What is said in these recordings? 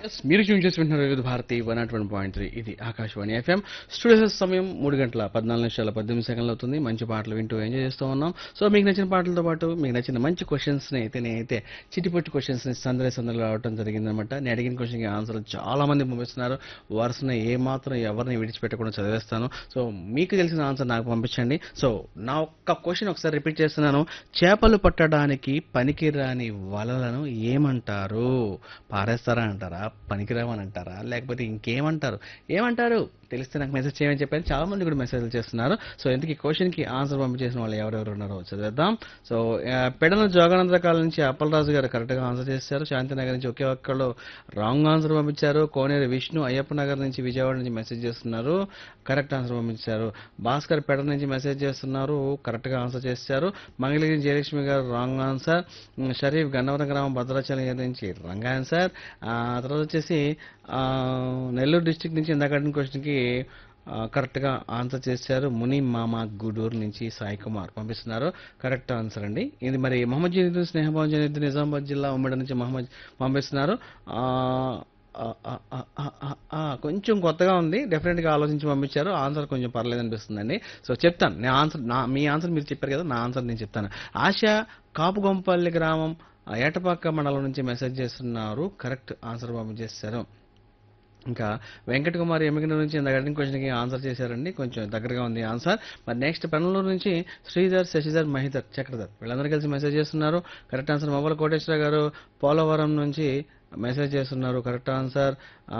Yes, మీరు tune చేసి వింటున్నారు Vividh Bharati one nought one point three ఇది ఆకాశవాణి ఎఫ్ఎం స్టూడియో సమయం మూడు గంటల పద్నాలుగు నిమిషాల పద్దెనిమిది సెకండ్లు అవుతుంది మంచి పాటలు వింటూ ఎంజాయ్ చేస్తూ ఉన్నాం సో మీకు నచ్చిన పాటలతో పాటు మీకు నచ్చిన మంచి క్వశ్చన్స్ ని అయితే నేనైతే చిటిపొట్టి క్వశ్చన్స్ ని సందడి సందడి రావడం జరిగిందనమాట నేను అడిగిన క్వశ్చన్ కి ఆన్సర్ చాలా మంది పంపిస్తున్నారు వరుసన ఏ మాత్రం ఎవరిని విడిచిపెట్టకుండా చదివేస్తాను సో మీకు తెలిసిన ఆన్సర్ నాకు పంపించండి సో నా ఒక్క క్వశ్చన్ ఒకసారి రిపీట్ చేస్తున్నాను చేపలు పట్టడానికి పనికిరాని వలలను ఏమంటారు పారేస్తారా అంటారా పనికిరామని అంటారా లేకపోతే ఇంకేమంటారు ఏమంటారు తెలిస్తే నాకు మెసేజ్ చేయమని చెప్పారు చాలా మంది కూడా మెసేజ్లు చేస్తున్నారు సో ఇంతకీ ఈ క్వశ్చన్ కి ఆన్సర్ పంపించేసిన వాళ్ళు ఎవరెవరు ఉన్నారో చదివేద్దాం సో ఆ, పెడన జోగానంద కాలం నుంచి అప్పలరాజు గారు కరెక్ట్ గా ఆన్సర్ చేశారు శాంతినగర్ నుంచి ఒకే ఒక్కళ్ళు రాంగ్ ఆన్సర్ పంపించారు కోనేరు విష్ణు అయ్యప్ప నగర్ నుంచి విజయవాడ నుంచి మెసేజ్ చేస్తున్నారు కరెక్ట్ ఆన్సర్ పంపించారు భాస్కర్ పెడ నుంచి మెసేజ్ చేస్తున్నారు కరెక్ట్ గా ఆన్సర్ చేశారు Mangalagiri Jayalakshmi garu wrong answer um, Sharif Gannavaram గ్రామం భద్రాచలం ఏరియా నుంచి రాంగ్ ఆన్సర్ ఆ తర్వాత వచ్చేసి ఆ, నెల్లూరు డిస్టిక్ నుంచి ఇందాక అడిగిన క్వశ్చన్కి కరెక్ట్ గా ఆన్సర్ చేశారు ముని మామ గూడూరు నుంచి సాయి కుమార్ పంపిస్తున్నారు కరెక్ట్ ఆన్సర్ అండి ఇది మరి మహమ్మద్ జనీద్ స్నేహభావం జనీద్ నిజామాబాద్ జిల్లా ఉమ్మడి నుంచి మహమ్మద్ పంపిస్తున్నారు ఆ, ఆ, ఆ, ఆ, ఆ, ఆ, ఆ, కొంచెం కొత్తగా ఉంది డెఫినెట్ గా ఆలోచించి పంపించారు ఆన్సర్ కొంచెం పర్లేదు అనిపిస్తుందండి సో చెప్తాను నేను ఆన్సర్ నా మీ ఆన్సర్ మీరు చెప్పారు కదా నా ఆన్సర్ నేను చెప్తాను ఆశ కాపుగొంపల్లి గ్రామం ఆ, ఏటపాక మండలం నుంచి మెసేజ్ చేస్తున్నారు కరెక్ట్ ఆన్సర్ పంపించేశారు ఇంకా వెంకట కుమార్ ఎమ్మిగనూరు నుంచి ఇందాక అడిగిన క్వశ్చన్కి ఆన్సర్ చేశారండి కొంచెం దగ్గరగా ఉంది ఆన్సర్ మరి నెక్స్ట్ పెనలూరు నుంచి శ్రీధర్ శశిధర్ మహిధర్ చక్రధర్ వీళ్ళందరూ కలిసి మెసేజ్ చేస్తున్నారు కరెక్ట్ ఆన్సర్ మొబైల్ కోటేశ్వర గారు పోలవరం నుంచి మెసేజ్ చేస్తున్నారు కరెక్ట్ ఆన్సర్ ఆ,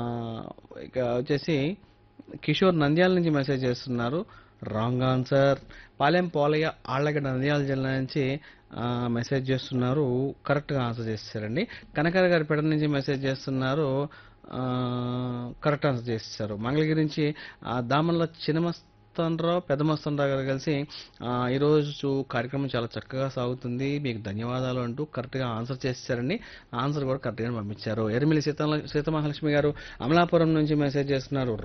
ఇక వచ్చేసి కిషోర్ నంద్యాల నుంచి మెసేజ్ చేస్తున్నారు రాంగ్ ఆన్సర్ పాలెం పోలయ్య ఆళ్ళగడ్డ నంద్యాల జిల్లా నుంచి ఆ, మెసేజ్ చేస్తున్నారు కరెక్ట్గా ఆన్సర్ చేశారండి కనకర గారి పెడ నుంచి మెసేజ్ చేస్తున్నారు ఆ, కరెక్ట్ ఆన్సర్ చేశారు మంగళగిరి నుంచి ఆ, దామన్ల చిన్నమస్తనరావు పెద్దమస్తనరావు గారు కలిసి ఆ, ఈరోజు కార్యక్రమం చాలా చక్కగా సాగుతుంది మీకు ధన్యవాదాలు అంటూ కరెక్ట్గా ఆన్సర్ చేశారండి ఆన్సర్ కూడా కరెక్ట్గా పంపించారు ఎరిమిలి సీత సీతమహాలక్ష్మి గారు అమలాపురం నుంచి మెసేజ్ చేస్తున్నారు